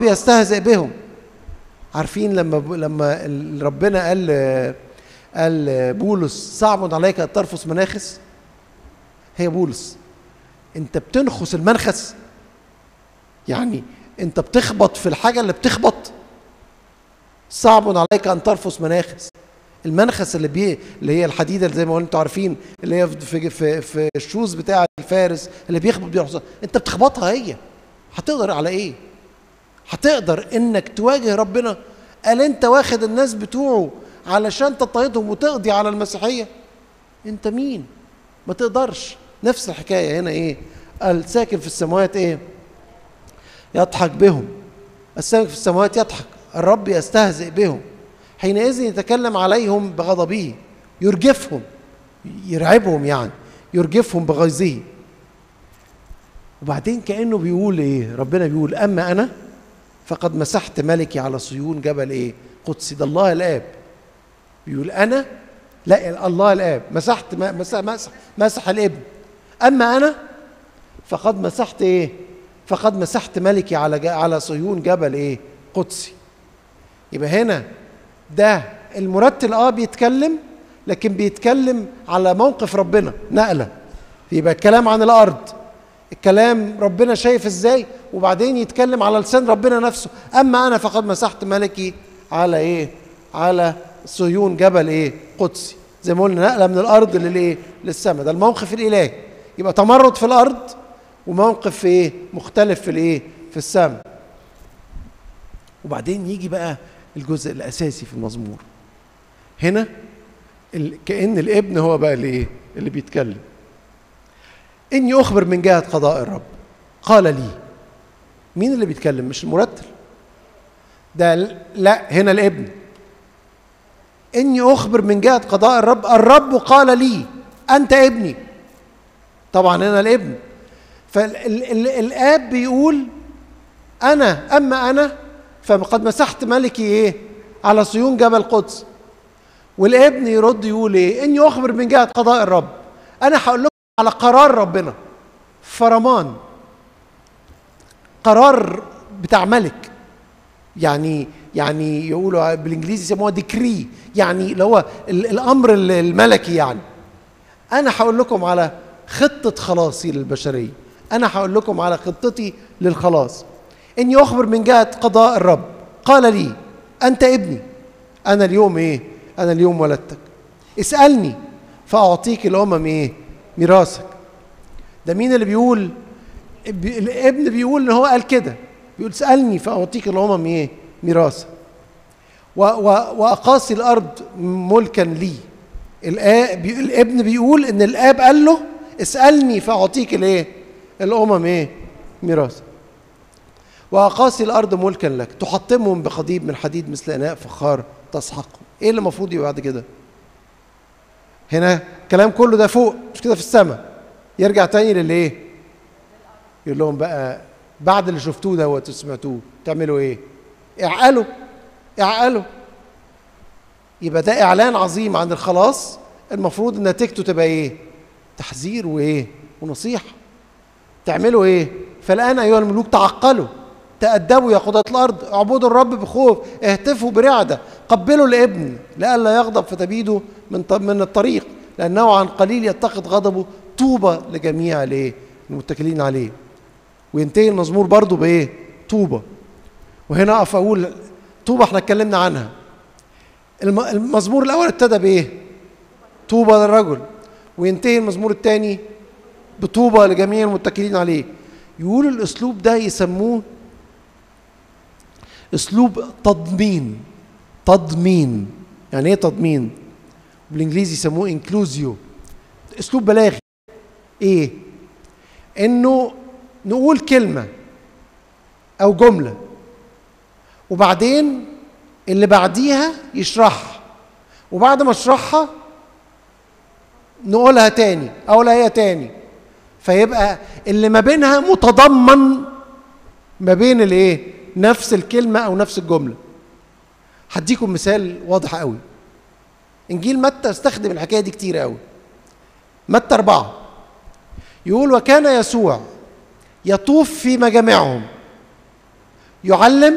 يستهزئ بهم عارفين لما لما ربنا قال قال بولس صعب عليك ان ترفس مناخس هي بولس انت بتنخس المنخس يعني انت بتخبط في الحاجه اللي بتخبط صعب عليك ان ترفس مناخس المنخس اللي بي اللي هي الحديده اللي زي ما انتم عارفين اللي هي في في في الشوز بتاع الفارس اللي بيخبط بيرفس انت بتخبطها هي هتقدر على ايه هتقدر انك تواجه ربنا قال انت واخد الناس بتوعه علشان تضطهدهم وتقضي على المسيحيه انت مين ما تقدرش نفس الحكايه هنا ايه الساكن في السماوات ايه يضحك بهم الساكن في السماوات يضحك الرب يستهزئ بهم حينئذ يتكلم عليهم بغضبه يرجفهم يرعبهم يعني يرجفهم بغيظه وبعدين كانه بيقول ايه ربنا بيقول اما انا فقد مسحت ملكي على صيون جبل ايه قدسي ده الله الاب بيقول انا لا الله الاب مسحت مسح مسح, مسح الابن اما انا فقد مسحت ايه فقد مسحت ملكي على على صيون جبل ايه قدسي يبقى هنا ده المرتل اه بيتكلم لكن بيتكلم على موقف ربنا نقله يبقى الكلام عن الارض الكلام ربنا شايف ازاي وبعدين يتكلم على لسان ربنا نفسه اما انا فقد مسحت ملكي على ايه على صهيون جبل ايه قدسي زي ما قلنا نقله من الارض للايه للسماء ده الموقف الالهي يبقى تمرد في الارض وموقف في ايه مختلف في الايه في السماء وبعدين يجي بقى الجزء الاساسي في المزمور هنا كان الابن هو بقى اللي ايه اللي بيتكلم اني اخبر من جهه قضاء الرب قال لي مين اللي بيتكلم مش المرتل ده لا هنا الابن اني اخبر من جهه قضاء الرب الرب قال لي انت ابني طبعا هنا الابن فالاب بيقول انا اما انا فقد مسحت ملكي ايه على صيون جبل قدس والابن يرد يقول ايه اني اخبر من جهه قضاء الرب انا هقول لكم على قرار ربنا فرمان قرار بتاع ملك يعني يعني يقولوا بالانجليزي يسموها ديكري يعني اللي هو الامر الملكي يعني انا هقول لكم على خطه خلاصي للبشريه انا هقول لكم على خطتي للخلاص اني اخبر من جهه قضاء الرب قال لي انت ابني انا اليوم ايه انا اليوم ولدتك اسالني فاعطيك الامم ايه ميراثك ده مين اللي بيقول الابن بيقول ان هو قال كده بيقول اسالني فاعطيك الامم ايه ميراثك واقاصي الارض ملكا لي الابن بيقول ان الاب قال له اسالني فاعطيك الايه الامم ايه ميراثك واقاصي الارض ملكا لك تحطمهم بقضيب من حديد مثل اناء فخار تسحقهم ايه اللي المفروض يبقى بعد كده هنا الكلام كله ده فوق مش كده في السماء يرجع تاني للايه يقول لهم بقى بعد اللي شفتوه دوت وسمعتوه تعملوا ايه اعقلوا اعقلوا يبقى ده اعلان عظيم عن الخلاص المفروض ان نتيجته تبقى ايه تحذير وايه ونصيحه تعملوا ايه فالان ايها الملوك تعقلوا تأدبوا يا قضاة الأرض اعبدوا الرب بخوف اهتفوا برعدة قبلوا الابن لئلا يغضب فتبيدوا من من الطريق لأنه عن قليل يتخذ غضبه طوبى لجميع الايه المتكلين عليه وينتهي المزمور برضه بايه طوبى وهنا اقف اقول طوبى احنا اتكلمنا عنها المزمور الاول ابتدى بايه طوبى للرجل وينتهي المزمور الثاني بطوبى لجميع المتكلين عليه يقول الاسلوب ده يسموه اسلوب تضمين تضمين يعني ايه تضمين بالانجليزي يسموه انكلوزيو اسلوب بلاغي ايه انه نقول كلمه او جمله وبعدين اللي بعديها يشرحها وبعد ما اشرحها نقولها تاني اقولها هي تاني فيبقى اللي ما بينها متضمن ما بين الايه نفس الكلمه او نفس الجمله هديكم مثال واضح قوي انجيل متى استخدم الحكايه دي كتير قوي متى أربعة يقول وكان يسوع يطوف في مجامعهم يعلم